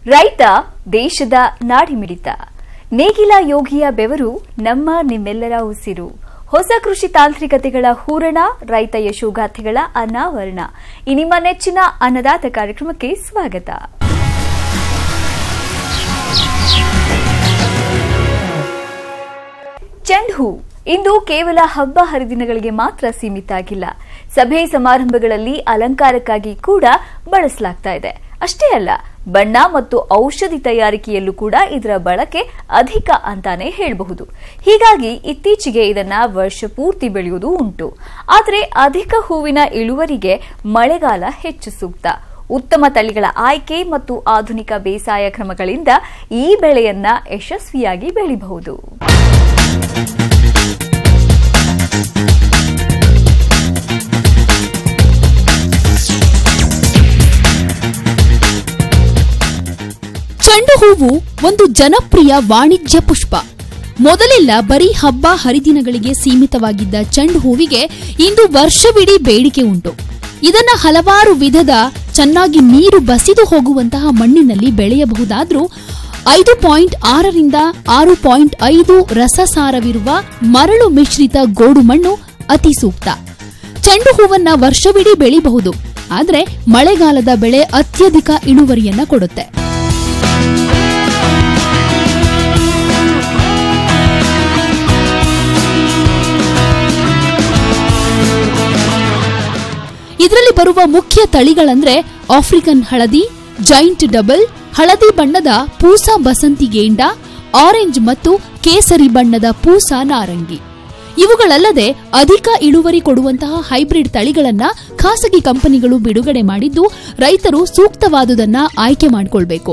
ರೈತ ದೇಶದ ನಾಡಿಮಿಡಿತ ನೇಗಿಲ ಯೋಗಿಯ ಬೆವರು ನಮ್ಮ ನಿಮ್ಮೆಲ್ಲರ ಉಸಿರು ಹೊಸ ಕೃಷಿ ತಾಂತ್ರಿಕತೆಗಳ ಹೂರಣ ರೈತ ಯಶೋಗಾಥೆಗಳ ಅನಾವರಣ ಈ ನಿಮ್ಮ ನೆಚ್ಚಿನ ಅನ್ನದಾತ ಕಾರ್ಯಕ್ರಮಕ್ಕೆ ಸ್ವಾಗತ ಚೆಂಡು ಹೂ ಇಂದು ಕೇವಲ ಹಬ್ಬ ಹರಿದಿನಗಳಿಗೆ ಮಾತ್ರ ಸೀಮಿತ ಆಗಿಲ್ಲ ಸಭೆ ಸಮಾರಂಭಗಳಲ್ಲಿ ಅಲಂಕಾರಕ್ಕಾಗಿ ಕೂಡ ಬಳಸಲಾಗ್ತಾ ಇದೆ ಅಷ್ಟೇ ಅಲ್ಲ ಬಣ್ಣ ಮತ್ತು ಔಷಧಿ ತಯಾರಿಕೆಯಲ್ಲೂ ಕೂಡ ಇದರ ಬಳಕೆ ಅಧಿಕ ಅಂತಾನೆ ಹೇಳಬಹುದು ಹೀಗಾಗಿ ಇತ್ತೀಚೆಗೆ ಇದನ್ನ ವರ್ಷ ಪೂರ್ತಿ ಬೆಳೆಯುವುದು ಉಂಟು ಆದರೆ ಅಧಿಕ ಹೂವಿನ ಇಳುವರಿಗೆ ಮಳೆಗಾಲ ಹೆಚ್ಚು ಸೂಕ್ತ ಉತ್ತಮ ತಳಿಗಳ ಆಯ್ಕೆ ಮತ್ತು ಆಧುನಿಕ ಬೇಸಾಯ ಕ್ರಮಗಳಿಂದ ಈ ಬೆಳೆಯನ್ನ ಯಶಸ್ವಿಯಾಗಿ ಬೆಳೆಯಬಹುದು ಚೆಂಡು ಹೂವು ಒಂದು ಜನಪ್ರಿಯ ವಾಣಿಜ್ಯ ಪುಷ್ಪ ಮೊದಲೆಲ್ಲ ಬರೀ ಹಬ್ಬ ಹರಿದಿನಗಳಿಗೆ ಸೀಮಿತವಾಗಿದ್ದ ಚೆಂಡು ಹೂವಿಗೆ ಇಂದು ವರ್ಷವಿಡೀ ಬೇಡಿಕೆ ಉಂಟು ಇದನ್ನ ಹಲವಾರು ವಿಧದ ಚೆನ್ನಾಗಿ ನೀರು ಬಸಿದು ಹೋಗುವಂತಹ ಮಣ್ಣಿನಲ್ಲಿ ಬೆಳೆಯಬಹುದಾದ್ರೂ ಐದು ಪಾಯಿಂಟ್ ಆರರಿಂದ ಆರು ಪಾಯಿಂಟ್ ಐದು ರಸಸಾರವಿರುವ ಮರಳು ಮಿಶ್ರಿತ ಗೋಡು ಮಣ್ಣು ಅತಿ ಸೂಕ್ತ ಚೆಂಡು ಹೂವನ್ನ ವರ್ಷವಿಡೀ ಬೆಳಿಬಹುದು ಆದ್ರೆ ಮಳೆಗಾಲದ ಬೆಳೆ ಅತ್ಯಧಿಕ ಇಳುವರಿಯನ್ನ ಕೊಡುತ್ತೆ ಇದರಲ್ಲಿ ಬರುವ ಮುಖ್ಯ ತಳಿಗಳಂದ್ರೆ ಆಫ್ರಿಕನ್ ಹಳದಿ ಜೈಂಟ್ ಡಬಲ್ ಹಳದಿ ಬಣ್ಣದ ಪೂಸಾ ಬಸಂತಿ ಗೇಂಡ ಆರೆಂಜ್ ಮತ್ತು ಕೇಸರಿ ಬಣ್ಣದ ಪೂಸಾ ನಾರಂಗಿ ಇವುಗಳಲ್ಲದೆ ಅಧಿಕ ಇಳುವರಿ ಕೊಡುವಂತಹ ಹೈಬ್ರಿಡ್ ತಳಿಗಳನ್ನ ಖಾಸಗಿ ಕಂಪನಿಗಳು ಬಿಡುಗಡೆ ಮಾಡಿದ್ದು ರೈತರು ಸೂಕ್ತವಾದುದನ್ನ ಆಯ್ಕೆ ಮಾಡಿಕೊಳ್ಬೇಕು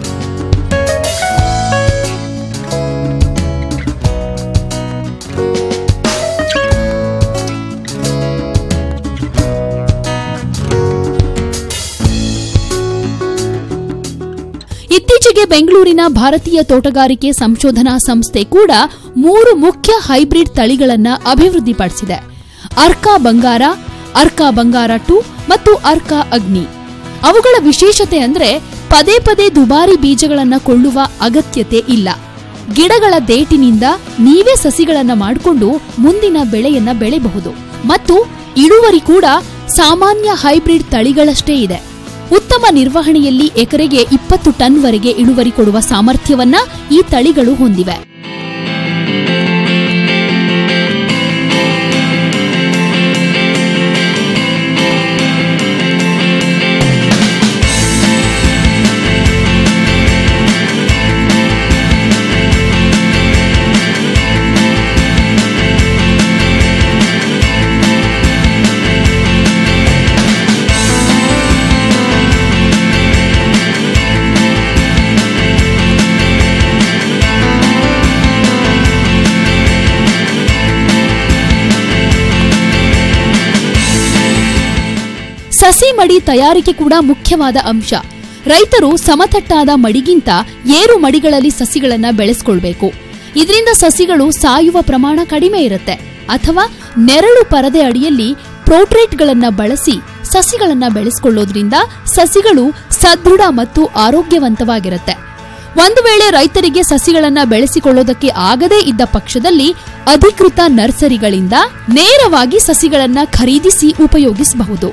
ಇತ್ತೀಚೆಗೆ ಬೆಂಗಳೂರಿನ ಭಾರತೀಯ ತೋಟಗಾರಿಕೆ ಸಂಶೋಧನಾ ಸಂಸ್ಥೆ ಕೂಡ ಮೂರು ಮುಖ್ಯ ಹೈಬ್ರಿಡ್ ತಳಿಗಳನ್ನ ಅಭಿವೃದ್ಧಿಪಡಿಸಿದೆ ಅರ್ಕಾ ಬಂಗಾರ ಅರ್ಕಾ ಬಂಗಾರ ಟು ಮತ್ತು ಅರ್ಕಾ ಅಗ್ನಿ ಅವುಗಳ ವಿಶೇಷತೆ ಅಂದ್ರೆ ಪದೇ ಪದೇ ದುಬಾರಿ ಬೀಜಗಳನ್ನ ಕೊಳ್ಳುವ ಅಗತ್ಯತೆ ಇಲ್ಲ ಗಿಡಗಳ ದೇಟಿನಿಂದ ನೀವೇ ಸಸಿಗಳನ್ನ ಮಾಡಿಕೊಂಡು ಮುಂದಿನ ಬೆಳೆಯನ್ನ ಬೆಳೆಯಬಹುದು ಮತ್ತು ಇಳುವರಿ ಕೂಡ ಸಾಮಾನ್ಯ ಹೈಬ್ರಿಡ್ ತಳಿಗಳಷ್ಟೇ ಇದೆ ಉತ್ತಮ ನಿರ್ವಹಣೆಯಲ್ಲಿ ಎಕರೆಗೆ ಇಪ್ಪತ್ತು ಟನ್ವರೆಗೆ ಇಳುವರಿ ಕೊಡುವ ಸಾಮರ್ಥ್ಯವನ್ನ ಈ ತಳಿಗಳು ಹೊಂದಿವೆ ಸಸಿ ಮಡಿ ತಯಾರಿಕೆ ಕೂಡ ಮುಖ್ಯವಾದ ಅಂಶ ರೈತರು ಸಮತಟ್ಟಾದ ಮಡಿಗಿಂತ ಏರು ಮಡಿಗಳಲ್ಲಿ ಸಸಿಗಳನ್ನ ಬೆಳೆಸ್ಕೊಳ್ಬೇಕು ಇದರಿಂದ ಸಸಿಗಳು ಸಾಯುವ ಪ್ರಮಾಣ ಕಡಿಮೆ ಇರುತ್ತೆ ಅಥವಾ ನೆರಳು ಪರದೆ ಅಡಿಯಲ್ಲಿ ಪ್ರೋಟ್ರೇಟ್ಗಳನ್ನ ಬಳಸಿ ಸಸಿಗಳನ್ನ ಬೆಳೆಸ್ಕೊಳ್ಳೋದ್ರಿಂದ ಸಸಿಗಳು ಸದೃಢ ಮತ್ತು ಆರೋಗ್ಯವಂತವಾಗಿರುತ್ತೆ ಒಂದು ವೇಳೆ ರೈತರಿಗೆ ಸಸಿಗಳನ್ನ ಬೆಳೆಸಿಕೊಳ್ಳೋದಕ್ಕೆ ಆಗದೇ ಇದ್ದ ಪಕ್ಷದಲ್ಲಿ ಅಧಿಕೃತ ನರ್ಸರಿಗಳಿಂದ ನೇರವಾಗಿ ಸಸಿಗಳನ್ನ ಖರೀದಿಸಿ ಉಪಯೋಗಿಸಬಹುದು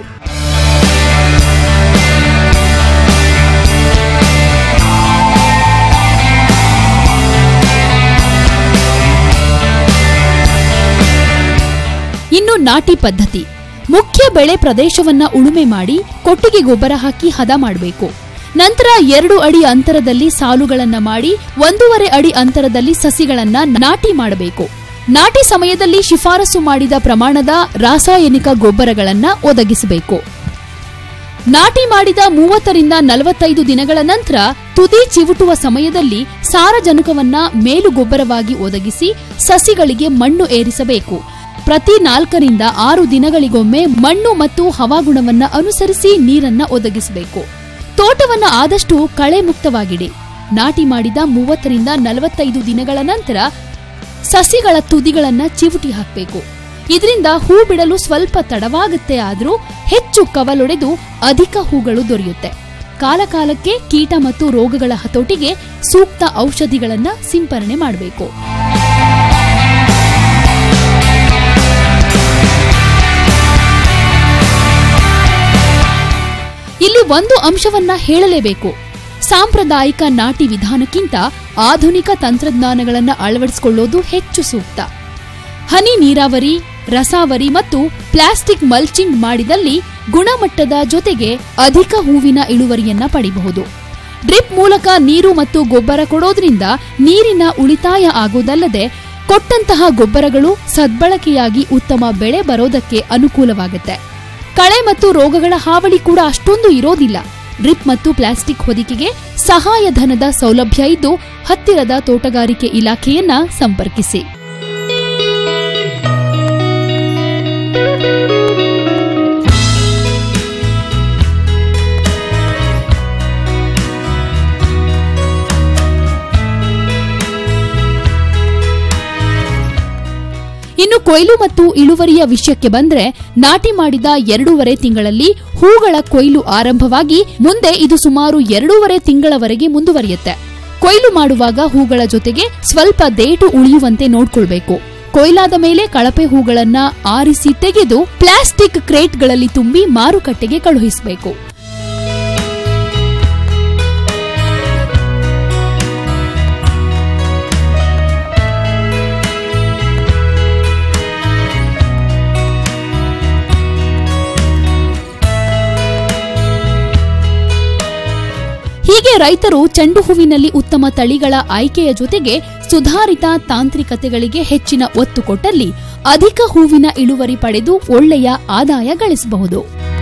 ಇನ್ನು ನಾಟಿ ಪದ್ಧತಿ ಮುಖ್ಯ ಬೆಳೆ ಪ್ರದೇಶವನ್ನ ಉಳುಮೆ ಮಾಡಿ ಕೊಟ್ಟಿಗೆ ಗೊಬ್ಬರ ಹಾಕಿ ಹದ ಮಾಡಬೇಕು ನಂತರ ಎರಡು ಅಡಿ ಅಂತರದಲ್ಲಿ ಸಾಲುಗಳನ್ನ ಮಾಡಿ ಒಂದೂವರೆ ಅಡಿ ಅಂತರದಲ್ಲಿ ಸಸಿಗಳನ್ನ ನಾಟಿ ಮಾಡಬೇಕು ನಾಟಿ ಸಮಯದಲ್ಲಿ ಶಿಫಾರಸು ಮಾಡಿದ ಪ್ರಮಾಣದ ರಾಸಾಯನಿಕ ಗೊಬ್ಬರಗಳನ್ನ ಒದಗಿಸಬೇಕು ನಾಟಿ ಮಾಡಿದ ಮೂವತ್ತರಿಂದ ನಲವತ್ತೈದು ದಿನಗಳ ನಂತರ ತುದಿ ಚಿವುಟುವ ಸಮಯದಲ್ಲಿ ಸಾರಜನಕವನ್ನ ಮೇಲು ಗೊಬ್ಬರವಾಗಿ ಒದಗಿಸಿ ಸಸಿಗಳಿಗೆ ಮಣ್ಣು ಏರಿಸಬೇಕು ಪ್ರತಿ ನಾಲ್ಕರಿಂದ ಆರು ದಿನಗಳಿಗೊಮ್ಮೆ ಮಣ್ಣು ಮತ್ತು ಹವಾಗುಣವನ್ನ ಅನುಸರಿಸಿ ನೀರನ್ನ ಒದಗಿಸಬೇಕು ತೋಟವನ್ನ ಆದಷ್ಟು ಕಳೆ ಮುಕ್ತವಾಗಿಡಿ ನಾಟಿ ಮಾಡಿದ ಮೂವತ್ತರಿಂದ ನಲವತ್ತೈದು ದಿನಗಳ ನಂತರ ಸಸಿಗಳ ತುದಿಗಳನ್ನ ಚಿವುಟಿ ಹಾಕಬೇಕು ಇದರಿಂದ ಹೂ ಬಿಡಲು ಸ್ವಲ್ಪ ತಡವಾಗುತ್ತೆ ಆದ್ರೂ ಹೆಚ್ಚು ಕವಲೊಡೆದು ಅಧಿಕ ಹೂಗಳು ದೊರೆಯುತ್ತೆ ಕಾಲಕಾಲಕ್ಕೆ ಕೀಟ ಮತ್ತು ರೋಗಗಳ ಹತೋಟಿಗೆ ಸೂಕ್ತ ಔಷಧಿಗಳನ್ನ ಸಿಂಪರಣೆ ಮಾಡಬೇಕು ಇಲ್ಲಿ ಒಂದು ಅಂಶವನ್ನ ಹೇಳಲೇಬೇಕು ಸಾಂಪ್ರದಾಯಿಕ ನಾಟಿ ವಿಧಾನಕ್ಕಿಂತ ಆಧುನಿಕ ತಂತ್ರಜ್ಞಾನಗಳನ್ನು ಅಳವಡಿಸಿಕೊಳ್ಳೋದು ಹೆಚ್ಚು ಸೂಕ್ತ ಹನಿ ನೀರಾವರಿ ರಸಾವರಿ ಮತ್ತು ಪ್ಲಾಸ್ಟಿಕ್ ಮಲ್ಚಿಂಗ್ ಮಾಡಿದಲ್ಲಿ ಗುಣಮಟ್ಟದ ಜೊತೆಗೆ ಅಧಿಕ ಹೂವಿನ ಇಳುವರಿಯನ್ನ ಪಡೆಯಬಹುದು ಡ್ರಿಪ್ ಮೂಲಕ ನೀರು ಮತ್ತು ಗೊಬ್ಬರ ಕೊಡೋದ್ರಿಂದ ನೀರಿನ ಉಳಿತಾಯ ಆಗುವುದಲ್ಲದೆ ಕೊಟ್ಟಂತಹ ಗೊಬ್ಬರಗಳು ಸದ್ಬಳಕೆಯಾಗಿ ಉತ್ತಮ ಬೆಳೆ ಬರೋದಕ್ಕೆ ಅನುಕೂಲವಾಗುತ್ತೆ ಕಳೆ ಮತ್ತು ರೋಗಗಳ ಹಾವಳಿ ಕೂಡ ಅಷ್ಟೊಂದು ಇರೋದಿಲ್ಲ ಡ್ರಿಪ್ ಮತ್ತು ಪ್ಲಾಸ್ಟಿಕ್ ಹೊದಿಕೆಗೆ ಸಹಾಯಧನದ ಸೌಲಭ್ಯ ಇದ್ದು ಹತ್ತಿರದ ತೋಟಗಾರಿಕೆ ಇಲಾಖೆಯನ್ನ ಸಂಪರ್ಕಿಸಿ ಇನ್ನು ಕೊಯ್ಲು ಮತ್ತು ಇಳುವರಿಯ ವಿಷಯಕ್ಕೆ ಬಂದ್ರೆ ನಾಟಿ ಮಾಡಿದ ಎರಡೂವರೆ ತಿಂಗಳಲ್ಲಿ ಹೂಗಳ ಕೊಯ್ಲು ಆರಂಭವಾಗಿ ಮುಂದೆ ಇದು ಸುಮಾರು ಎರಡೂವರೆ ತಿಂಗಳವರೆಗೆ ಮುಂದುವರಿಯುತ್ತೆ ಕೊಯ್ಲು ಮಾಡುವಾಗ ಹೂಗಳ ಜೊತೆಗೆ ಸ್ವಲ್ಪ ದೇಟು ಉಳಿಯುವಂತೆ ನೋಡ್ಕೊಳ್ಬೇಕು ಕೊಯ್ಲಾದ ಮೇಲೆ ಕಳಪೆ ಹೂಗಳನ್ನ ಆರಿಸಿ ತೆಗೆದು ಪ್ಲಾಸ್ಟಿಕ್ ಕ್ರೇಟ್ಗಳಲ್ಲಿ ತುಂಬಿ ಮಾರುಕಟ್ಟೆಗೆ ಕಳುಹಿಸಬೇಕು ಹೀಗೆ ರೈತರು ಚೆಂಡು ಹೂವಿನಲ್ಲಿ ಉತ್ತಮ ತಳಿಗಳ ಆಯ್ಕೆಯ ಜೊತೆಗೆ ಸುಧಾರಿತ ತಾಂತ್ರಿಕತೆಗಳಿಗೆ ಹೆಚ್ಚಿನ ಒತ್ತು ಕೊಟ್ಟಲ್ಲಿ ಅಧಿಕ ಹೂವಿನ ಇಳುವರಿ ಪಡೆದು ಒಳ್ಳೆಯ ಆದಾಯ ಗಳಿಸಬಹುದು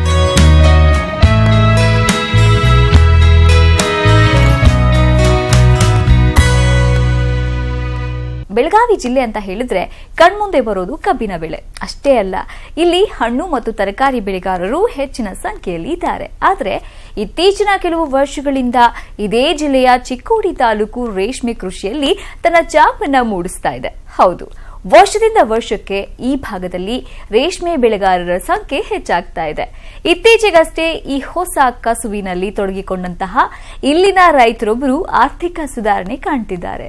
ಬೆಳಗಾವಿ ಜಿಲ್ಲೆ ಅಂತ ಹೇಳಿದ್ರೆ ಕಣ್ಮುಂದೆ ಬರೋದು ಕಬ್ಬಿನ ಬೆಳೆ ಅಷ್ಟೇ ಅಲ್ಲ ಇಲ್ಲಿ ಹಣ್ಣು ಮತ್ತು ತರಕಾರಿ ಬೆಳೆಗಾರರು ಹೆಚ್ಚಿನ ಸಂಖ್ಯೆಯಲ್ಲಿ ಇದ್ದಾರೆ ಆದರೆ ಇತ್ತೀಚಿನ ಕೆಲವು ವರ್ಷಗಳಿಂದ ಇದೇ ಜಿಲ್ಲೆಯ ಚಿಕ್ಕೋಡಿ ತಾಲೂಕು ರೇಷ್ಮೆ ಕೃಷಿಯಲ್ಲಿ ತನ್ನ ಚಾಪನ್ನ ಮೂಡಿಸ್ತಾ ಇದೆ ಹೌದು ವರ್ಷದಿಂದ ವರ್ಷಕ್ಕೆ ಈ ಭಾಗದಲ್ಲಿ ರೇಷ್ಮೆ ಬೆಳೆಗಾರರ ಸಂಖ್ಯೆ ಹೆಚ್ಚಾಗ್ತಾ ಇದೆ ಇತ್ತೀಚೆಗಷ್ಟೇ ಈ ಹೊಸ ಕಸುವಿನಲ್ಲಿ ತೊಡಗಿಕೊಂಡಂತಹ ಇಲ್ಲಿನ ರೈತರೊಬ್ಬರು ಆರ್ಥಿಕ ಸುಧಾರಣೆ ಕಾಣ್ತಿದ್ದಾರೆ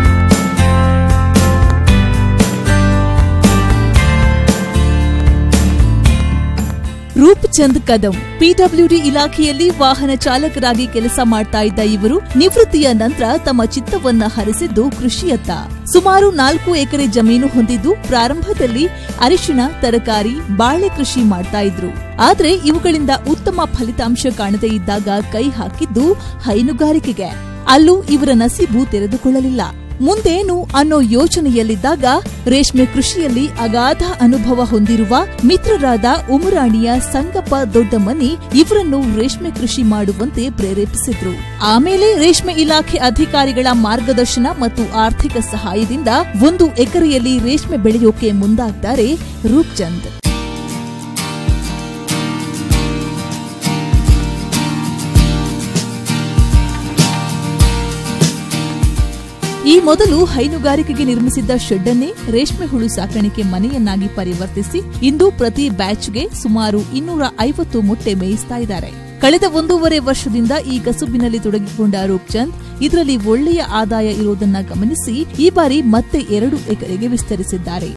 ರೂಪ್ಚಂದ್ ಕದಂ ಪಿಡಬ್ಲ್ಯೂಡಿ ಇಲಾಖೆಯಲ್ಲಿ ವಾಹನ ಚಾಲಕರಾಗಿ ಕೆಲಸ ಮಾಡ್ತಾ ಇದ್ದ ಇವರು ನಿವೃತ್ತಿಯ ನಂತರ ತಮ್ಮ ಚಿತ್ತವನ್ನ ಹರಿಸಿದ್ದು ಕೃಷಿಯತ್ತ ಸುಮಾರು ನಾಲ್ಕು ಎಕರೆ ಜಮೀನು ಹೊಂದಿದ್ದು ಪ್ರಾರಂಭದಲ್ಲಿ ಅರಿಶಿಣ ತರಕಾರಿ ಬಾಳೆ ಕೃಷಿ ಮಾಡ್ತಾ ಇದ್ರು ಆದ್ರೆ ಇವುಗಳಿಂದ ಉತ್ತಮ ಫಲಿತಾಂಶ ಕಾಣದೇ ಇದ್ದಾಗ ಕೈ ಹಾಕಿದ್ದು ಹೈನುಗಾರಿಕೆಗೆ ಅಲ್ಲೂ ಇವರ ನಸೀಬು ತೆರೆದುಕೊಳ್ಳಲಿಲ್ಲ ಮುಂದೇನು ಅನ್ನೋ ಯೋಚನೆಯಲ್ಲಿದ್ದಾಗ ರೇಷ್ಮೆ ಕೃಷಿಯಲ್ಲಿ ಅಗಾಧ ಅನುಭವ ಹೊಂದಿರುವ ಮಿತ್ರರಾದ ಉಮರಾಣಿಯ ಸಂಗಪ್ಪ ದೊಡ್ಡಮನಿ ಇವರನ್ನು ರೇಷ್ಮೆ ಕೃಷಿ ಮಾಡುವಂತೆ ಪ್ರೇರೇಪಿಸಿದ್ರು ಆಮೇಲೆ ರೇಷ್ಮೆ ಇಲಾಖೆ ಅಧಿಕಾರಿಗಳ ಮಾರ್ಗದರ್ಶನ ಮತ್ತು ಆರ್ಥಿಕ ಸಹಾಯದಿಂದ ಒಂದು ಎಕರೆಯಲ್ಲಿ ರೇಷ್ಮೆ ಬೆಳೆಯೋಕೆ ಮುಂದಾಗ್ತಾರೆ ರೂಪ್ಚಂದ್ ಈ ಮೊದಲು ಹೈನುಗಾರಿಕೆಗೆ ನಿರ್ಮಿಸಿದ್ದ ಶೆಡ್ ಅನ್ನೇ ರೇಷ್ಮೆ ಹುಳು ಸಾಕಾಣಿಕೆ ಮನೆಯನ್ನಾಗಿ ಪರಿವರ್ತಿಸಿ ಇಂದು ಪ್ರತಿ ಬ್ಯಾಚ್ಗೆ ಸುಮಾರು ಇನ್ನೂರ ಐವತ್ತು ಮೊಟ್ಟೆ ಮೇಯಿಸ್ತಾ ಇದ್ದಾರೆ ಕಳೆದ ಒಂದೂವರೆ ವರ್ಷದಿಂದ ಈ ಕಸುಬಿನಲ್ಲಿ ತೊಡಗಿಕೊಂಡ ರೂಪ್ಚಂದ್ ಇದರಲ್ಲಿ ಒಳ್ಳೆಯ ಆದಾಯ ಇರುವುದನ್ನ ಗಮನಿಸಿ ಈ ಬಾರಿ ಮತ್ತೆ ಎರಡು ಎಕರೆಗೆ ವಿಸ್ತರಿಸಿದ್ದಾರೆ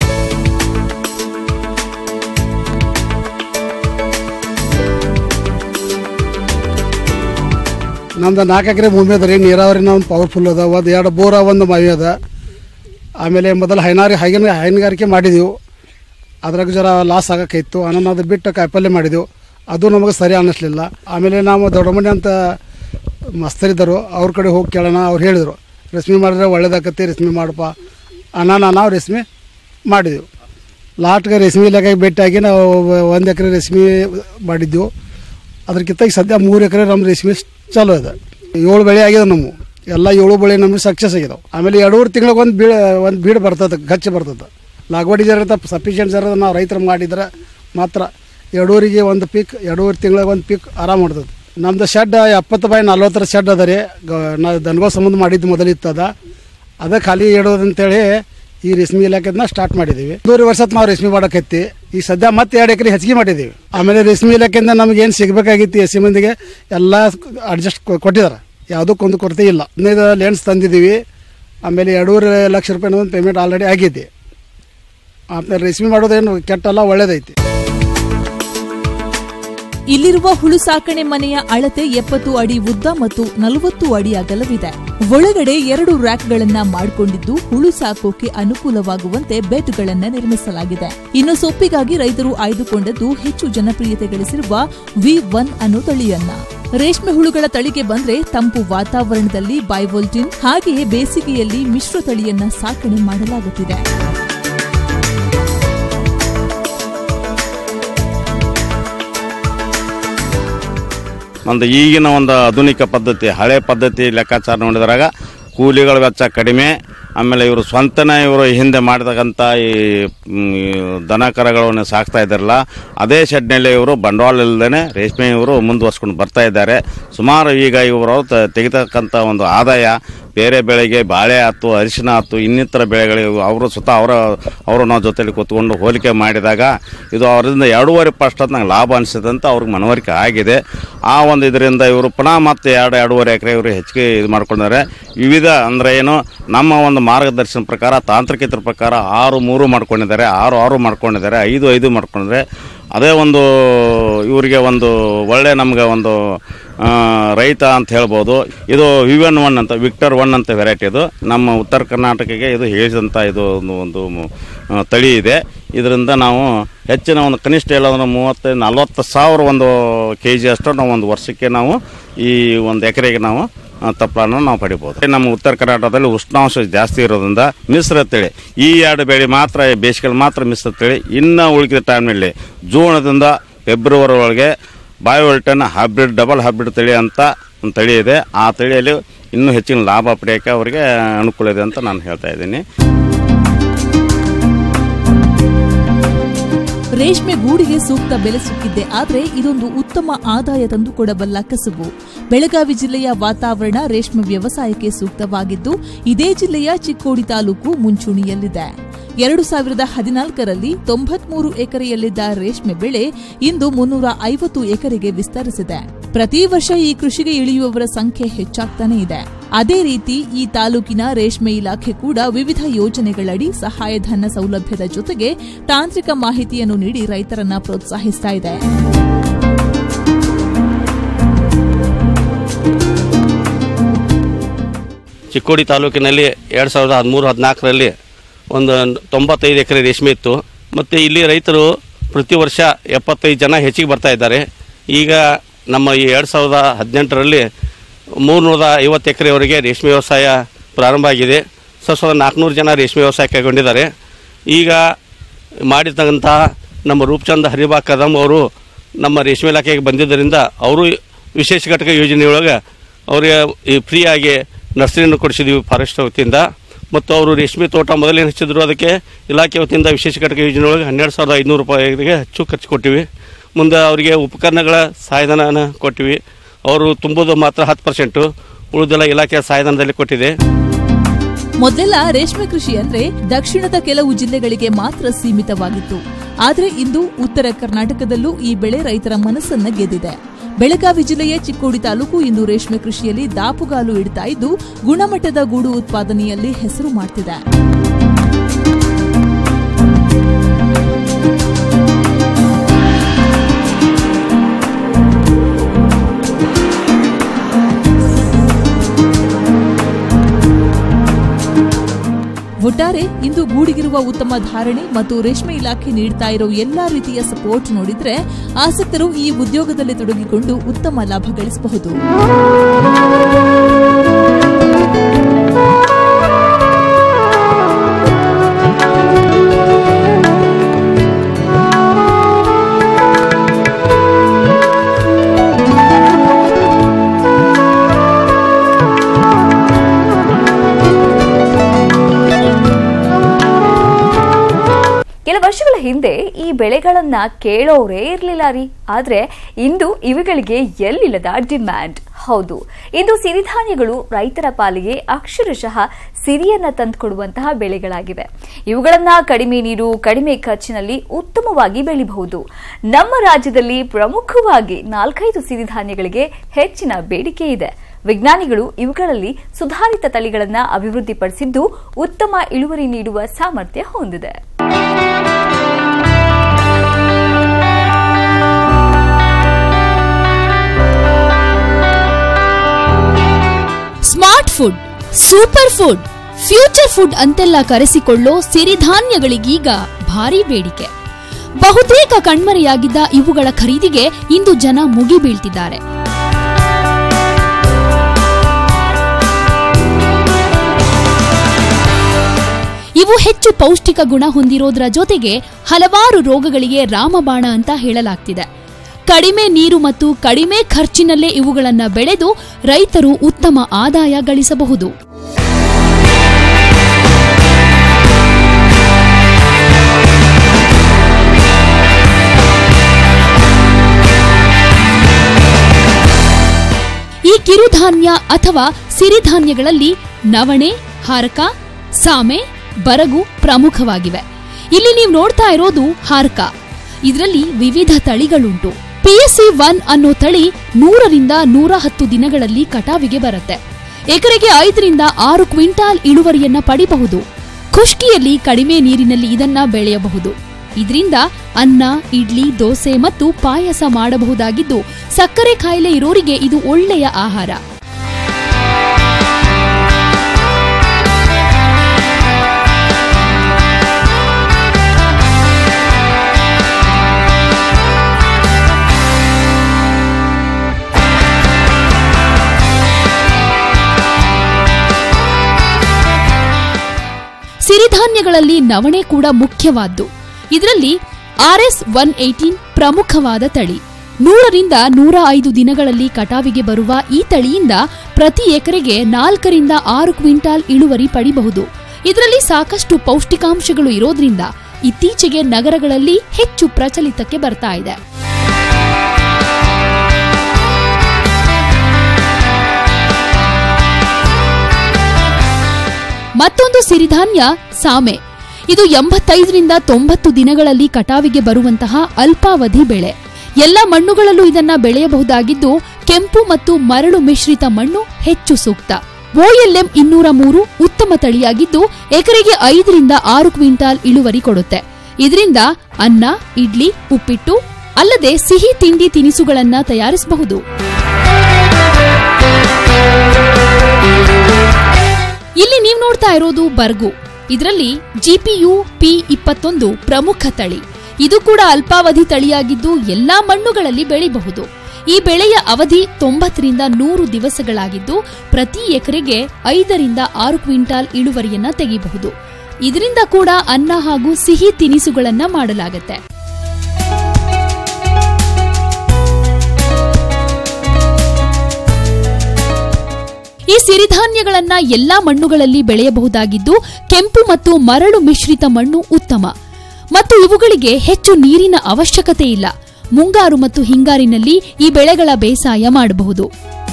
ನಮ್ದು ನಾಲ್ಕು ಎಕರೆ ಭೂಮಿ ಅದ ರೀ ನೀರಾವರಿನ ಒಂದು ಪವರ್ಫುಲ್ ಅದ ಒಂದು ಎರಡು ಬೋರ ಒಂದು ಮವಿ ಅದ ಆಮೇಲೆ ಮೊದಲು ಹೈನಾರಿ ಹೈನ ಹೈನುಗಾರಿಕೆ ಮಾಡಿದೆವು ಅದ್ರಾಗ ಜರ ಲಾಸ್ ಆಗಕ್ಕಿತ್ತು ಆನಂದ ಅದು ಬಿಟ್ಟು ಕಾಯಿಪಲ್ಯ ಮಾಡಿದೆವು ಅದು ನಮಗೆ ಸರಿ ಅನ್ನಿಸ್ಲಿಲ್ಲ ಆಮೇಲೆ ನಾವು ದೊಡ್ಡಮನೆ ಅಂತ ಮಸ್ತರಿದ್ದರು ಅವ್ರ ಕಡೆ ಹೋಗಿ ಕೇಳೋಣ ಅವ್ರು ಹೇಳಿದರು ರೇಷ್ಮೆ ಮಾಡಿದ್ರೆ ಒಳ್ಳೇದಾಕತಿ ರೇಷ್ಮೆ ಮಾಡಪ್ಪ ಅನ್ನ ನಾವು ರೇಷ್ಮೆ ಮಾಡಿದೆವು ಲಾಟ್ಗೆ ರೇಷ್ಮೆ ಇಲಾಖೆಗೆ ಭೇಟಿಯಾಗಿ ನಾವು ಒಂದು ಎಕರೆ ರೇಷ್ಮೆ ಮಾಡಿದ್ದೆವು ಅದಕ್ಕಿಂತ ಈಗ ಸದ್ಯ ಮೂರು ಎಕರೆ ನಮ್ಮ ರೇಷ್ಮೆ ಚಾಲೂ ಇದೆ ಏಳು ಬೆಳೆ ಆಗಿದೆ ನಮ್ಮ ಎಲ್ಲ ಏಳು ಬೆಳೆ ನಮಗೆ ಸಕ್ಸಸ್ ಆಗಿದಾವೆ ಆಮೇಲೆ ಎರಡೂವರೆ ತಿಂಗಳಿಗೆ ಒಂದು ಬೀಳ ಒಂದು ಬೀಡ್ ಬರ್ತದೆ ಗಚ್ಚ ಬರ್ತದೆ ಲಾಗವಡಿ ಜರ ಸಫಿಷಿಯೆಂಟ್ ಜರ ನಾವು ರೈತರು ಮಾಡಿದ್ರೆ ಮಾತ್ರ ಎರಡೂವರೆಗೆ ಒಂದು ಪೀಕ್ ಎರಡೂವರೆ ತಿಂಗಳಿಗೆ ಒಂದು ಪೀಕ್ ಆರಾಮ ಮಾಡ್ತದೆ ನಮ್ದು ಶೆಡ್ ಎಪ್ಪತ್ತು ಬೈ ನಲ್ವತ್ತರ ಶೆಡ್ ಅದ ರೀ ಗ ನಾವು ದನಗಳ ಸಂಬಂಧ ಮಾಡಿದ್ದು ಮೊದಲಿತ್ತದ ಅದ ಖಾಲಿ ಇಡೋದು ಅಂತೇಳಿ ಈ ರೇಷ್ಮೆ ಇಲಾಖೆದನ್ನ ಸ್ಟಾರ್ಟ್ ಮಾಡಿದ್ದೀವಿ ಮೂರು ವರ್ಷ ನಾವು ರೇಷ್ಮೆ ಮಾಡಕೈತಿ ಈಗ ಸದ್ಯ ಮತ್ತೆ ಎರಡು ಎಕರೆ ಹೆಚ್ಚಿಗೆ ಮಾಡಿದ್ದೀವಿ ಆಮೇಲೆ ರೇಷ್ಮೆ ಇಲಾಖೆಯಿಂದ ನಮ್ಗೆ ಏನು ಸಿಗಬೇಕಾಗಿತ್ತು ಎಸ್ ಸಿ ಮಂದಿಗೆ ಎಲ್ಲ ಅಡ್ಜಸ್ಟ್ ಕೊಟ್ಟಿದ್ದಾರೆ ಯಾವುದಕ್ಕೊಂದು ಕೊರತೆ ಇಲ್ಲ ಹದಿನೈದು ಲೆನ್ಸ್ ತಂದಿದ್ದೀವಿ ಆಮೇಲೆ ಎರಡೂವರೆ ಲಕ್ಷ ರೂಪಾಯಿ ಒಂದು ಪೇಮೆಂಟ್ ಆಲ್ರೆಡಿ ಆಗಿದೆ ಆಮೇಲೆ ರೇಷ್ಮೆ ಮಾಡೋದೇನು ಕೆಟ್ಟಲ್ಲ ಒಳ್ಳೇದೈತಿ ಇಲ್ಲಿರುವ ಹುಳು ಸಾಕಣೆ ಮನೆಯ ಅಳತೆ ಎಪ್ಪತ್ತು ಅಡಿ ಉದ್ದ ಮತ್ತು ನಲವತ್ತು ಅಡಿ ಅಗಲವಿದೆ ಒಳಗಡೆ ಎರಡು ರ್ಯಾಕ್ಗಳನ್ನ ಮಾಡಿಕೊಂಡಿದ್ದು ಹುಳು ಸಾಕೋಕೆ ಅನುಕೂಲವಾಗುವಂತೆ ಬೆಡ್ಗಳನ್ನ ನಿರ್ಮಿಸಲಾಗಿದೆ ಇನ್ನು ಸೊಪ್ಪಿಗಾಗಿ ರೈತರು ಆಯ್ದುಕೊಂಡದ್ದು ಹೆಚ್ಚು ಜನಪ್ರಿಯತೆ ಗಳಿಸಿರುವ ವಿ ಒನ್ ಅನ್ನೋ ತಳಿಯನ್ನ ರೇಷ್ಮೆ ಹುಳುಗಳ ತಳಿಗೆ ಬಂದ್ರೆ ತಂಪು ವಾತಾವರಣದಲ್ಲಿ ಬೈವೋಲ್ಟಿನ್ ಹಾಗೆಯೇ ಬೇಸಿಗೆಯಲ್ಲಿ ಮಿಶ್ರ ತಳಿಯನ್ನ ಸಾಕಣೆ ಮಾಡಲಾಗುತ್ತಿದೆ ಒಂದು ಈಗಿನ ಒಂದು ಆಧುನಿಕ ಪದ್ಧತಿ ಹಳೆ ಪದ್ಧತಿ ಲೆಕ್ಕಾಚಾರ ನೋಡಿದ್ರಾಗ ಕೂಲಿಗಳ ವೆಚ್ಚ ಕಡಿಮೆ ಆಮೇಲೆ ಇವರು ಸ್ವಂತನೇ ಇವರು ಹಿಂದೆ ಮಾಡಿದಕ್ಕಂಥ ಈ ಮ್, ಈ ದನ ಕರಗಳನ್ನು ಸಾಕ್ತಾ ಇದ್ದಾರಲ್ಲ ಅದೇ ಶೆಡ್ನಲ್ಲಿ ಇವರು ಬಂಡವಾಳ ಇಲ್ಲದೇ ರೇಷ್ಮೆ ಇವರು ಮುಂದುವರ್ಸ್ಕೊಂಡು ಬರ್ತಾ ಇದ್ದಾರೆ ಸುಮಾರು ಈಗ ಇವರು ತ- ತೆಗಿತಕ್ಕಂಥ ಒಂದು ಆದಾಯ ಬೇರೆ ಬೆಳೆಗೆ ಬಾಳೆ ಆಯ್ತು ಅರಿಶಿನ ಆಯ್ತು ಇನ್ನಿತರ ಬೆಳೆಗಳಿಗೆ ಅವರು ಸ್ವತಃ ಅವರ ಅವರು ನಾವು ಜೊತೆಲಿ ಕೂತ್ಕೊಂಡು ಹೋಲಿಕೆ ಮಾಡಿದಾಗ ಇದು ಅವರಿಂದ ಎರಡೂವರೆ ಪರ್ಸ್ಟ್ ನಂಗೆ ಲಾಭ ಅನಿಸಿದಂತ ಅವ್ರಿಗೆ ಮನವರಿಕೆ ಆಗಿದೆ ಆ ಒಂದು ಇದರಿಂದ ಇವರು ಪುನಃ ಮತ್ತೆ ಎರಡು ಎರಡೂವರೆ ಎಕರೆ ಇವರು ಹೆಚ್ಚಿಗೆ ಇದು ಮಾಡ್ಕೊಂಡಿದ್ದಾರೆ ವಿವಿಧ ಅಂದರೆ ಏನು ನಮ್ಮ ಒಂದು ಮಾರ್ಗದರ್ಶನ ಪ್ರಕಾರ ತಾಂತ್ರಿಕತೆ ಪ್ರಕಾರ ಆರು ಮೂರು ಮಾಡ್ಕೊಂಡಿದ್ದಾರೆ ಆರು ಆರು ಮಾಡ್ಕೊಂಡಿದ್ದಾರೆ ಐದು ಐದು ಮಾಡ್ಕೊಂಡಿದ್ದಾರೆ ಅದೇ ಒಂದು ಇವರಿಗೆ ಒಂದು ಒಳ್ಳೆ ನಮ್ಗೆ ಒಂದು ಆ, ರೈತ ಅಂತ ಹೇಳ್ಬೋದು ಇದು ವಿವನ್ ಒನ್ ಅಂತ ವಿಕ್ಟರ್ ಒನ್ ಅಂತ ವೆರೈಟಿ ಇದು ನಮ್ಮ ಉತ್ತರ ಕರ್ನಾಟಕಕ್ಕೆ ಇದು ಹೇಳಿದಂಥ ಇದು ಒಂದು ಒಂದು ಆ, ತಳಿ ಇದೆ ಇದರಿಂದ ನಾವು ಹೆಚ್ಚಿನ ಒಂದು ಕನಿಷ್ಠ ಎಲ್ಲಂದ್ರೆ ಮೂವತ್ತೈದು ನಲ್ವತ್ತು ಸಾವಿರ ಒಂದು ಕೆ ಜಿ ಅಷ್ಟು ನಾವು ಒಂದು ವರ್ಷಕ್ಕೆ ನಾವು ಈ ಒಂದು ಎಕರೆಗೆ ನಾವು ಆ, ತಪ್ಪಲನ್ನು ನಾವು ಪಡಿಬೋದು ನಮ್ಮ ಉತ್ತರ ಕರ್ನಾಟಕದಲ್ಲಿ ಉಷ್ಣಾಂಶ ಜಾಸ್ತಿ ಇರೋದ್ರಿಂದ ಮಿಶ್ರ ತಳಿ ಈ ಎರಡು ಬೆಳೆ ಮಾತ್ರ ಬೇಸಿಗೆಯಲ್ಲಿ ಮಾತ್ರ ಮಿಶ್ರ ತಳಿ ಇನ್ನು ಉಳಿದ ಟೈಮ್ನಲ್ಲಿ ಜೂನದಿಂದ ಫೆಬ್ರವರಿ ಒಳಗೆ ಬಯೋಲ್ಟನ್ ಹೈಬ್ರಿಡ್ ಡಬಲ್ ಹೈಬ್ರಿಡ್ ತಳಿ ಅಂತ ಒಂದು ತಳಿ ಇದೆ ಆ ತಳಿಯಲ್ಲಿ ಇನ್ನೂ ಹೆಚ್ಚಿನ ಲಾಭ ಪಡೆಯೋಕ್ಕೆ ಅವರಿಗೆ ಅನುಕೂಲ ಇದೆ ಅಂತ ನಾನು ಹೇಳ್ತಾ ಇದ್ದೀನಿ ರೇಷ್ಮೆ ಗೂಡಿಗೆ ಸೂಕ್ತ ಬೆಲೆ ಸಿಕ್ಕಿದ್ದೆ ಆದ್ರೆ ಇದೊಂದು ಉತ್ತಮ ಆದಾಯ ತಂದುಕೊಡಬಲ್ಲ ಕಸುಬು ಬೆಳಗಾವಿ ಜಿಲ್ಲೆಯ ವಾತಾವರಣ ರೇಷ್ಮೆ ವ್ಯವಸಾಯಕ್ಕೆ ಸೂಕ್ತವಾಗಿದ್ದು ಇದೇ ಜಿಲ್ಲೆಯ ಚಿಕ್ಕೋಡಿ ತಾಲೂಕು ಮುಂಚೂಣಿಯಲ್ಲಿದೆ ಎರಡು ಸಾವಿರದ ಹದಿನಾಲ್ಕರಲ್ಲಿ ತೊಂಬತ್ಮೂರು ಎಕರೆಯಲ್ಲಿದ್ದ ರೇಷ್ಮೆ ಬೆಳೆ ಇಂದು ಮುನ್ನೂರ ಐವತ್ತು ಎಕರೆಗೆ ವಿಸ್ತರಿಸಿದೆ ಪ್ರತಿ ವರ್ಷ ಈ ಕೃಷಿಗೆ ಇಳಿಯುವವರ ಸಂಖ್ಯೆ ಹೆಚ್ಚಾಗ್ತಾನೇ ಇದೆ ಅದೇ ರೀತಿ ಈ ತಾಲೂಕಿನ ರೇಷ್ಮೆ ಇಲಾಖೆ ಕೂಡ ವಿವಿಧ ಯೋಜನೆಗಳಡಿ ಸಹಾಯಧನ ಸೌಲಭ್ಯದ ಜೊತೆಗೆ ತಾಂತ್ರಿಕ ಮಾಹಿತಿಯನ್ನು ನೀಡಿ ರೈತರನ್ನ ಪ್ರೋತ್ಸಾಹಿಸ್ತಾ ಇದೆ ಚಿಕ್ಕೋಡಿ ತಾಲೂಕಿನಲ್ಲಿ ಎರಡು ಸಾವಿರದ ಹದಿಮೂರು ಹದಿನಾಲ್ಕರಲ್ಲಿ ಒಂದು ತೊಂಬತ್ತೈದು ಎಕರೆ ರೇಷ್ಮೆ ಇತ್ತು ಮತ್ತು ಇಲ್ಲಿ ರೈತರು ಪ್ರತಿ ವರ್ಷ ಎಪ್ಪತ್ತೈದು ಜನ ಹೆಚ್ಚಿಗೆ ಬರ್ತಾ ಇದ್ದಾರೆ ಈಗ ನಮ್ಮ ಈ ಎರಡು ಸಾವಿರದ ಹದಿನೆಂಟರಲ್ಲಿ ಮೂರುನೂರ ಐವತ್ತು ಎಕರೆವರೆಗೆ ರೇಷ್ಮೆ ವ್ಯವಸಾಯ ಪ್ರಾರಂಭ ಆಗಿದೆ ಸೊ ಸಾವಿರದ ನಾಲ್ಕುನೂರು ಜನ ರೇಷ್ಮೆ ವ್ಯವಸಾಯ ಕೈಗೊಂಡಿದ್ದಾರೆ ಈಗ ಮಾಡಿರ್ತಕ್ಕಂತಹ ನಮ್ಮ ರೂಪಚಂದ್ ಹರಿಬಾ ಕದಂ ಅವರು ನಮ್ಮ ರೇಷ್ಮೆ ಇಲಾಖೆಗೆ ಬಂದಿದ್ದರಿಂದ ಅವರು ವಿಶೇಷ ಘಟಕ ಯೋಜನೆಯೊಳಗೆ ಅವರಿಗೆ ಈ ಫ್ರೀಯಾಗಿ ನರ್ಸರಿಯನ್ನು ಕೊಡಿಸಿದ್ದೀವಿ ಫಾರೆಸ್ಟ್ ವತಿಯಿಂದ ಮತ್ತು ಅವರು ರೇಷ್ಮೆ ತೋಟ ಮೊದಲೇನು ಹಚ್ಚಿದ್ರು ಅದಕ್ಕೆ ಇಲಾಖೆ ವತಿಯಿಂದ ವಿಶೇಷ ಘಟಕ ಯೋಜನೆಯೊಳಗೆ ಹನ್ನೆರಡು ಸಾವಿರದ ಐದುನೂರು ರೂಪಾಯಿಗೆ ಹೆಚ್ಚು ಖರ್ಚು ಕೊಟ್ಟಿವಿ ಮುಂದೆ ಅವರಿಗೆ ಉಪಕರಣಗಳ ಸಹಾಯಧನ ಕೊಟ್ಟಿವಿ ಅವರು ತುಂಬೋದು ಮಾತ್ರ ಹತ್ತು ಪರ್ಸೆಂಟು ಉಳಿದೆಲ್ಲ ಇಲಾಖೆಯ ಸಹಾಯಧನದಲ್ಲಿ ಕೊಟ್ಟಿದೆ ಮೊದಲೆಲ್ಲ ರೇಷ್ಮೆ ಕೃಷಿ ಅಂದ್ರೆ ದಕ್ಷಿಣದ ಕೆಲವು ಜಿಲ್ಲೆಗಳಿಗೆ ಮಾತ್ರ ಸೀಮಿತವಾಗಿತ್ತು ಆದ್ರೆ ಇಂದು ಉತ್ತರ ಕರ್ನಾಟಕದಲ್ಲೂ ಈ ಬೆಳೆ ರೈತರ ಮನಸ್ಸನ್ನ ಗೆದ್ದಿದೆ ಬೆಳಗಾವಿ ಜಿಲ್ಲೆಯ ಚಿಕ್ಕೋಡಿ ತಾಲೂಕು ಇಂದು ರೇಷ್ಮೆ ಕೃಷಿಯಲ್ಲಿ ದಾಪುಗಾಲು ಇಡ್ತಾ ಇದ್ದು ಗುಣಮಟ್ಟದ ಗೂಡು ಉತ್ಪಾದನೆಯಲ್ಲಿ ಹೆಸರು ಮಾಡ್ತಿದೆ ಒಟ್ಟಾರೆ ಇಂದು ಗೂಡಿಗಿರುವ ಉತ್ತಮ ಧಾರಣೆ ಮತ್ತು ರೇಷ್ಮೆ ಇಲಾಖೆ ನೀಡ್ತಾ ಇರೋ ಎಲ್ಲಾ ರೀತಿಯ ಸಪೋರ್ಟ್ ನೋಡಿದ್ರೆ ಆಸಕ್ತರು ಈ ಉದ್ಯೋಗದಲ್ಲಿ ತೊಡಗಿಕೊಂಡು ಉತ್ತಮ ಲಾಭ ಗಳಿಸಬಹುದು ಕೆಲ ವರ್ಷಗಳ ಹಿಂದೆ ಈ ಬೆಳೆಗಳನ್ನ ಕೇಳೋರೇ ಇರಲಿಲ್ಲ ರೀ ಆದ್ರೆ ಇಂದು ಇವುಗಳಿಗೆ ಎಲ್ಲಿಲ್ಲದ ಡಿಮ್ಯಾಂಡ್ ಹೌದು ಇಂದು ಸಿರಿಧಾನ್ಯಗಳು ರೈತರ ಪಾಲಿಗೆ ಅಕ್ಷರಶಃ ಸಿರಿಯನ್ನ ತಂದುಕೊಡುವಂತಹ ಬೆಳೆಗಳಾಗಿವೆ ಇವುಗಳನ್ನ ಕಡಿಮೆ ನೀರು ಕಡಿಮೆ ಖರ್ಚಿನಲ್ಲಿ ಉತ್ತಮವಾಗಿ ಬೆಳಿಬಹುದು ನಮ್ಮ ರಾಜ್ಯದಲ್ಲಿ ಪ್ರಮುಖವಾಗಿ ನಾಲ್ಕೈದು ಸಿರಿಧಾನ್ಯಗಳಿಗೆ ಹೆಚ್ಚಿನ ಬೇಡಿಕೆ ಇದೆ ವಿಜ್ಞಾನಿಗಳು ಇವುಗಳಲ್ಲಿ ಸುಧಾರಿತ ತಳಿಗಳನ್ನು ಅಭಿವೃದ್ಧಿಪಡಿಸಿದ್ದು ಉತ್ತಮ ಇಳುವರಿ ನೀಡುವ ಸಾಮರ್ಥ್ಯ ಹೊಂದಿದೆ smart food super food future food ಅಂತೆಲ್ಲ ಕರೆಸಿಕೊಳ್ಳೋ ಸಿರಿಧಾನ್ಯಗಳಿಗೀಗ ಭಾರಿ ಬೇಡಿಕೆ ಬಹುತೇಕ ಕಣ್ಮರೆಯಾಗಿದ್ದ ಇವುಗಳ ಖರೀದಿಗೆ ಇಂದು ಜನ ಮುಗಿ ಬೀಳ್ತಿದ್ದಾರೆ ಇವು ಹೆಚ್ಚು ಪೌಷ್ಟಿಕ ಗುಣ ಹೊಂದಿರೋದ್ರ ಜೊತೆಗೆ ಹಲವಾರು ರೋಗಗಳಿಗೆ ರಾಮಬಾಣ ಅಂತ ಹೇಳಲಾಗ್ತಿದೆ ಕಡಿಮೆ ನೀರು ಮತ್ತು ಕಡಿಮೆ ಖರ್ಚಿನಲ್ಲೇ ಇವುಗಳನ್ನು ಬೆಳೆದು ರೈತರು ಉತ್ತಮ ಆದಾಯ ಗಳಿಸಬಹುದು ಈ ಕಿರುಧಾನ್ಯ ಅಥವಾ ಸಿರಿಧಾನ್ಯಗಳಲ್ಲಿ ನವಣೆ ಹಾರಕ ಸಾಮೆ ಬರಗು ಪ್ರಮುಖವಾಗಿವೆ ಇಲ್ಲಿ ನೀವು ನೋಡ್ತಾ ಇರೋದು ಹಾರ್ಕ ಇದರಲ್ಲಿ ವಿವಿಧ ತಳಿಗಳುಂಟು ಪಿಎಸ್ಸಿ ಒನ್ ಅನ್ನೋ ತಳಿ ನೂರರಿಂದ ನೂರ ಹತ್ತು ದಿನಗಳಲ್ಲಿ ಕಟಾವಿಗೆ ಬರುತ್ತೆ ಎಕರೆಗೆ ಐದರಿಂದ ಆರು ಕ್ವಿಂಟಾಲ್ ಇಳುವರಿಯನ್ನ ಪಡಿಬಹುದು ಖುಷ್ಕಿಯಲ್ಲಿ ಕಡಿಮೆ ನೀರಿನಲ್ಲಿ ಇದನ್ನ ಬೆಳೆಯಬಹುದು ಇದರಿಂದ ಅನ್ನ ಇಡ್ಲಿ ದೋಸೆ ಮತ್ತು ಪಾಯಸ ಮಾಡಬಹುದಾಗಿದ್ದು ಸಕ್ಕರೆ ಕಾಯಿಲೆ ಇರೋರಿಗೆ ಇದು ಒಳ್ಳೆಯ ಆಹಾರ ಸಿರಿಧಾನ್ಯಗಳಲ್ಲಿ ನವಣೆ ಕೂಡ ಮುಖ್ಯವಾದ್ದು ಇದರಲ್ಲಿ ಆರ್ಎಸ್ ಒನ್ ಏಟೀನ್ ಪ್ರಮುಖವಾದ ತಳಿ ನೂರರಿಂದ ನೂರ ಐದು ದಿನಗಳಲ್ಲಿ ಕಟಾವಿಗೆ ಬರುವ ಈ ತಳಿಯಿಂದ ಪ್ರತಿ ಎಕರೆಗೆ ನಾಲ್ಕರಿಂದ ಆರು ಕ್ವಿಂಟಾಲ್ ಇಳುವರಿ ಪಡಿಬಹುದು ಇದರಲ್ಲಿ ಸಾಕಷ್ಟು ಪೌಷ್ಟಿಕಾಂಶಗಳು ಇರೋದ್ರಿಂದ ಇತ್ತೀಚೆಗೆ ನಗರಗಳಲ್ಲಿ ಹೆಚ್ಚು ಪ್ರಚಲಿತಕ್ಕೆ ಬರ್ತಾ ಇದೆ ಮತ್ತೊಂದು ಸಿರಿಧಾನ್ಯ ಸಾಮೆ ಇದು ಎಂಬತ್ತೈದರಿಂದ ತೊಂಬತ್ತು ದಿನಗಳಲ್ಲಿ ಕಟಾವಿಗೆ ಬರುವಂತಹ ಅಲ್ಪಾವಧಿ ಬೆಳೆ ಎಲ್ಲ ಮಣ್ಣುಗಳಲ್ಲೂ ಇದನ್ನ ಬೆಳೆಯಬಹುದಾಗಿದ್ದು ಕೆಂಪು ಮತ್ತು ಮರಳು ಮಿಶ್ರಿತ ಮಣ್ಣು ಹೆಚ್ಚು ಸೂಕ್ತ ಓಎಲ್ಎಂ ಇನ್ನೂರ ಮೂರು ಉತ್ತಮ ತಳಿಯಾಗಿದ್ದು ಎಕರೆಗೆ ಐದರಿಂದ ಆರು ಕ್ವಿಂಟಾಲ್ ಇಳುವರಿ ಕೊಡುತ್ತೆ ಇದರಿಂದ ಅನ್ನ ಇಡ್ಲಿ ಉಪ್ಪಿಟ್ಟು ಅಲ್ಲದೆ ಸಿಹಿ ತಿಂಡಿ ತಿನಿಸುಗಳನ್ನ ತಯಾರಿಸಬಹುದು ಇಲ್ಲಿ ನೀವು ನೋಡ್ತಾ ಇರೋದು ಬರ್ಗು ಇದರಲ್ಲಿ ಜಿಪಿಯು ಪಿ ಇಪ್ಪತ್ತೊಂದು ಪ್ರಮುಖ ತಳಿ ಇದು ಕೂಡ ಅಲ್ಪಾವಧಿ ತಳಿಯಾಗಿದ್ದು ಎಲ್ಲಾ ಮಣ್ಣುಗಳಲ್ಲಿ ಬೆಳೆಯಬಹುದು ಈ ಬೆಳೆಯ ಅವಧಿ ತೊಂಬತ್ತರಿಂದ ನೂರು ದಿವಸಗಳಾಗಿದ್ದು ಪ್ರತಿ ಎಕರೆಗೆ ಐದರಿಂದ ಆರು ಕ್ವಿಂಟಾಲ್ ಇಳುವರಿಯನ್ನ ತೆಗೆಯಬಹುದು ಇದರಿಂದ ಕೂಡ ಅನ್ನ ಹಾಗೂ ಸಿಹಿ ತಿನಿಸುಗಳನ್ನ ಮಾಡಲಾಗುತ್ತೆ ಈ ಸಿರಿಧಾನ್ಯಗಳನ್ನ ಎಲ್ಲಾ ಮಣ್ಣುಗಳಲ್ಲಿ ಬೆಳೆಯಬಹುದಾಗಿದ್ದು ಕೆಂಪು ಮತ್ತು ಮರಳು ಮಿಶ್ರಿತ ಮಣ್ಣು ಉತ್ತಮ ಮತ್ತು ಇವುಗಳಿಗೆ ಹೆಚ್ಚು ನೀರಿನ ಅವಶ್ಯಕತೆ ಇಲ್ಲ ಮುಂಗಾರು ಮತ್ತು ಹಿಂಗಾರಿನಲ್ಲಿ ಈ ಬೆಳೆಗಳ ಬೇಸಾಯ ಮಾಡಬಹುದು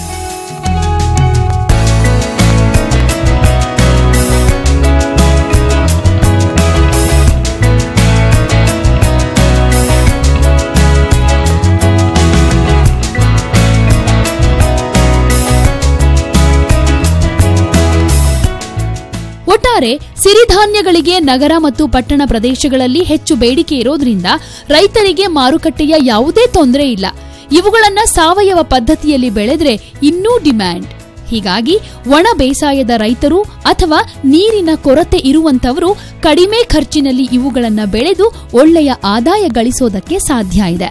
ಒಟ್ಟಾರೆ ಸಿರಿಧಾನ್ಯಗಳಿಗೆ ನಗರ ಮತ್ತು ಪಟ್ಟಣ ಪ್ರದೇಶಗಳಲ್ಲಿ ಹೆಚ್ಚು ಬೇಡಿಕೆ ಇರೋದ್ರಿಂದ ರೈತರಿಗೆ ಮಾರುಕಟ್ಟೆಯ ಯಾವುದೇ ತೊಂದರೆ ಇಲ್ಲ ಇವುಗಳನ್ನ ಸಾವಯವ ಪದ್ಧತಿಯಲ್ಲಿ ಬೆಳೆದ್ರೆ ಇನ್ನೂ ಡಿಮ್ಯಾಂಡ್ ಹೀಗಾಗಿ ಒಣ ಬೇಸಾಯದ ರೈತರು ಅಥವಾ ನೀರಿನ ಕೊರತೆ ಇರುವಂತವರು ಕಡಿಮೆ ಖರ್ಚಿನಲ್ಲಿ ಇವುಗಳನ್ನ ಬೆಳೆದು ಒಳ್ಳೆಯ ಆದಾಯ ಗಳಿಸೋದಕ್ಕೆ ಸಾಧ್ಯ ಇದೆ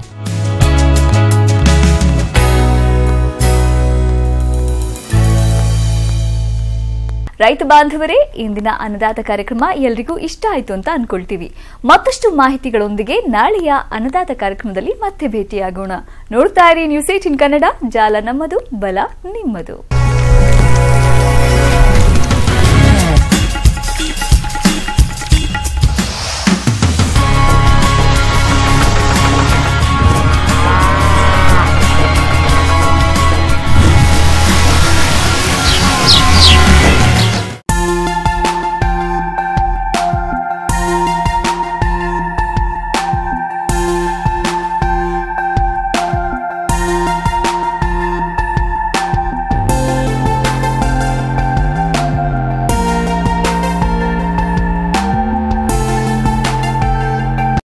ರೈತ ಬಾಂಧವರೇ ಇಂದಿನ ಅನ್ನದಾತ ಕಾರ್ಯಕ್ರಮ ಎಲ್ರಿಗೂ ಇಷ್ಟ ಆಯ್ತು ಅಂತ ಅನ್ಕೊಳ್ತೀವಿ ಮತ್ತಷ್ಟು ಮಾಹಿತಿಗಳೊಂದಿಗೆ ನಾಳೆಯ ಅನ್ನದಾತ ಕಾರ್ಯಕ್ರಮದಲ್ಲಿ ಮತ್ತೆ ಭೇಟಿಯಾಗೋಣ ನೋಡ್ತಾ ಇರಿ ನ್ಯೂಸ್ ಏಟಿನ್ ಕನ್ನಡ ಜಾಲ ನಮ್ಮದು ಬಲ ನಿಮ್ಮದು